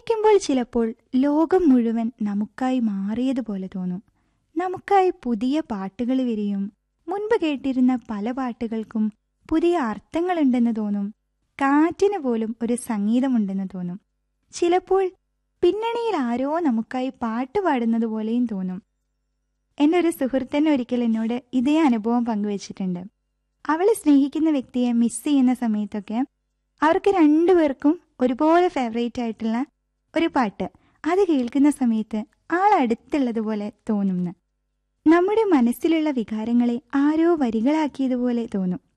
സ്നേഹിക്കുമ്പോൾ ചിലപ്പോൾ ലോകം മുഴുവൻ നമുക്കായി മാറിയതുപോലെ തോന്നും നമുക്കായി പുതിയ പാട്ടുകൾ വരികയും മുൻപ് കേട്ടിരുന്ന പല പാട്ടുകൾക്കും പുതിയ അർത്ഥങ്ങളുണ്ടെന്ന് തോന്നും കാറ്റിന് പോലും ഒരു സംഗീതമുണ്ടെന്ന് തോന്നും ചിലപ്പോൾ പിന്നണിയിൽ ആരോ നമുക്കായി പാട്ട് പാടുന്നത് പോലെയും തോന്നും എൻ്റെ ഒരു സുഹൃത്തന്നെ ഒരിക്കൽ എന്നോട് ഇതേ അനുഭവം പങ്കുവച്ചിട്ടുണ്ട് അവൾ സ്നേഹിക്കുന്ന വ്യക്തിയെ മിസ് ചെയ്യുന്ന സമയത്തൊക്കെ അവർക്ക് രണ്ടുപേർക്കും ഒരുപോലെ ഫേവറേറ്റ് ആയിട്ടുള്ള ഒരു പാട്ട് അത് കേൾക്കുന്ന സമയത്ത് ആൾ അടുത്തുള്ളതുപോലെ തോന്നുന്നു നമ്മുടെ മനസ്സിലുള്ള വികാരങ്ങളെ ആരോ വരികളാക്കിയതുപോലെ തോന്നും